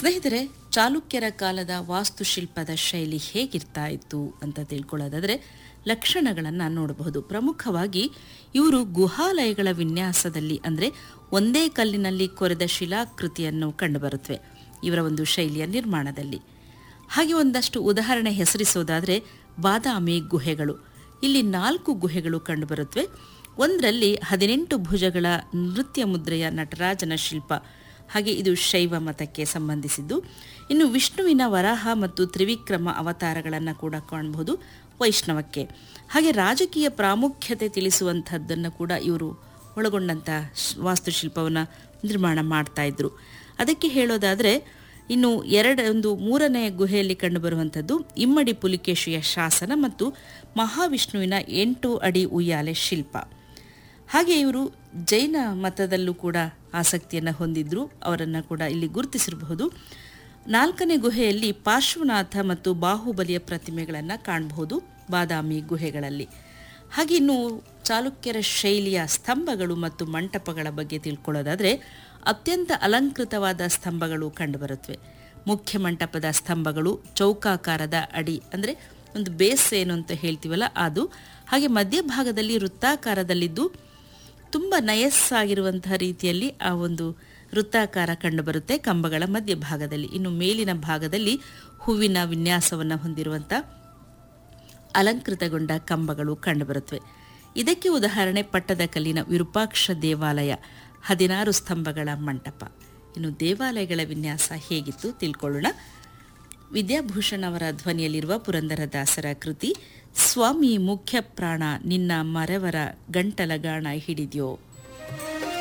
ಸ್ನೇಹಿತರೆ ಚಾಲುಕ್ಯರ ಕಾಲದ ವಾಸ್ತುಶಿಲ್ಪದ ಶೈಲಿ ಹೇಗಿರ್ತಾ ಇತ್ತು ಅಂತ ತಿಳ್ಕೊಳ್ಳೋದಾದ್ರೆ ಲಕ್ಷಣಗಳನ್ನು ನೋಡಬಹುದು ಪ್ರಮುಖವಾಗಿ ಇವರು ಗುಹಾಲಯಗಳ ವಿನ್ಯಾಸದಲ್ಲಿ ಅಂದರೆ ಒಂದೇ ಕಲ್ಲಿನಲ್ಲಿ ಕೊರೆದ ಶಿಲಾಕೃತಿಯನ್ನು ಕಂಡುಬರುತ್ತವೆ ಇವರ ಒಂದು ಶೈಲಿಯ ನಿರ್ಮಾಣದಲ್ಲಿ ಹಾಗೆ ಒಂದಷ್ಟು ಉದಾಹರಣೆ ಹೆಸರಿಸೋದಾದರೆ ಬಾದಾಮಿ ಗುಹೆಗಳು ಇಲ್ಲಿ ನಾಲ್ಕು ಗುಹೆಗಳು ಕಂಡುಬರುತ್ತವೆ ಒಂದರಲ್ಲಿ ಹದಿನೆಂಟು ಭುಜಗಳ ನೃತ್ಯ ಮುದ್ರೆಯ ನಟರಾಜನ ಶಿಲ್ಪ ಹಾಗೆ ಇದು ಶೈವ ಮತಕ್ಕೆ ಸಂಬಂಧಿಸಿದ್ದು ಇನ್ನು ವಿಷ್ಣುವಿನ ವರಾಹ ಮತ್ತು ತ್ರಿವಿಕ್ರಮ ಅವತಾರಗಳನ್ನು ಕೂಡ ಕಾಣಬಹುದು ವೈಷ್ಣವಕ್ಕೆ ಹಾಗೆ ರಾಜಕೀಯ ಪ್ರಾಮುಖ್ಯತೆ ತಿಳಿಸುವಂಥದ್ದನ್ನು ಕೂಡ ಇವರು ಒಳಗೊಂಡಂಥ ವಾಸ್ತುಶಿಲ್ಪವನ್ನು ನಿರ್ಮಾಣ ಮಾಡ್ತಾ ಇದ್ರು ಅದಕ್ಕೆ ಹೇಳೋದಾದರೆ ಇನ್ನು ಎರಡು ಒಂದು ಮೂರನೇ ಗುಹೆಯಲ್ಲಿ ಕಂಡುಬರುವಂಥದ್ದು ಇಮ್ಮಡಿ ಪುಲಿಕೇಶಿಯ ಶಾಸನ ಮತ್ತು ಮಹಾವಿಷ್ಣುವಿನ ಎಂಟು ಅಡಿ ಉಯ್ಯಾಲೆ ಶಿಲ್ಪ ಹಾಗೆ ಇವರು ಜೈನ ಮತದಲ್ಲೂ ಕೂಡ ಆಸಕ್ತಿಯನ್ನು ಹೊಂದಿದ್ರು ಅವರನ್ನು ಕೂಡ ಇಲ್ಲಿ ಗುರುತಿಸಿರಬಹುದು ನಾಲ್ಕನೇ ಗುಹೆಯಲ್ಲಿ ಪಾರ್ಶ್ವನಾಥ ಮತ್ತು ಬಾಹುಬಲಿಯ ಪ್ರತಿಮೆಗಳನ್ನು ಕಾಣಬಹುದು ಬಾದಾಮಿ ಗುಹೆಗಳಲ್ಲಿ ಹಾಗೆ ಇನ್ನು ಚಾಲುಕ್ಯರ ಶೈಲಿಯ ಸ್ತಂಭಗಳು ಮತ್ತು ಮಂಟಪಗಳ ಬಗ್ಗೆ ತಿಳ್ಕೊಳ್ಳೋದಾದರೆ ಅತ್ಯಂತ ಅಲಂಕೃತವಾದ ಸ್ತಂಭಗಳು ಕಂಡುಬರುತ್ತವೆ ಮುಖ್ಯ ಮಂಟಪದ ಸ್ತಂಭಗಳು ಚೌಕಾಕಾರದ ಅಡಿ ಅಂದರೆ ಒಂದು ಬೇಸ್ ಏನು ಅಂತ ಹೇಳ್ತೀವಲ್ಲ ಅದು ಹಾಗೆ ಮಧ್ಯಭಾಗದಲ್ಲಿ ವೃತ್ತಾಕಾರದಲ್ಲಿದ್ದು ತುಂಬ ನಯಸ್ಸಾಗಿರುವಂತಹ ರೀತಿಯಲ್ಲಿ ಆ ಒಂದು ವೃತ್ತಾಕಾರ ಕಂಡುಬರುತ್ತೆ ಕಂಬಗಳ ಮಧ್ಯಭಾಗದಲ್ಲಿ ಇನ್ನು ಮೇಲಿನ ಭಾಗದಲ್ಲಿ ಹೂವಿನ ವಿನ್ಯಾಸವನ್ನು ಹೊಂದಿರುವಂಥ ಅಲಂಕೃತಗೊಂಡ ಕಂಬಗಳು ಕಂಡುಬರುತ್ತವೆ ಇದಕ್ಕೆ ಉದಾಹರಣೆ ಪಟ್ಟದಕಲ್ಲಿನ ವಿರೂಪಾಕ್ಷ ದೇವಾಲಯ ಹದಿನಾರು ಸ್ತಂಭಗಳ ಮಂಟಪ ಇನ್ನು ದೇವಾಲಯಗಳ ವಿನ್ಯಾಸ ಹೇಗಿತ್ತು ತಿಳ್ಕೊಳ್ಳೋಣ ವಿದ್ಯಾಭೂಷಣ್ ಅವರ ಧ್ವನಿಯಲ್ಲಿರುವ ಪುರಂದರದಾಸರ ಕೃತಿ ಸ್ವಾಮಿ ಮುಖ್ಯ ಪ್ರಾಣ ನಿನ್ನ ಮರವರ ಗಂಟಲ ಗಾಣ ಹಿಡಿದ್ಯೋ